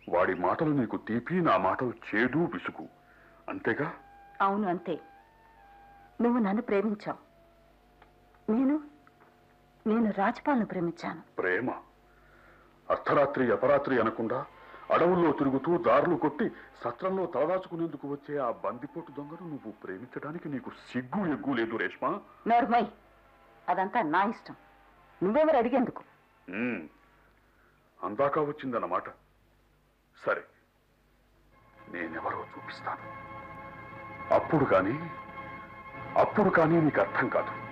వాడి మాటలు నీకు తీపి నా మాటలు చేదు విసుగు అంతేగా అవును అంతే నువ్వు నన్ను ప్రేమించావు నేను నేను రాజపాలను ప్రేమించాను ప్రేమ అర్ధరాత్రి అపరాత్రి అనకుండా అడవుల్లో తిరుగుతూ దారులు కొట్టి సత్రంలో తలదాచుకునేందుకు వచ్చే ఆ బందిపోటు దొంగను నువ్వు ప్రేమించడానికి నీకు సిగ్గు ఎగ్గు లేదు రేష్మా నోర్మై అదంతా నా ఇష్టం నువ్వెవరు అడిగేందుకు ఉమ్, అందాక వచ్చిందన్నమాట సరే నేనెవరో చూపిస్తాను అప్పుడు కానీ అప్పుడు కానీ నీకు అర్థం కాదు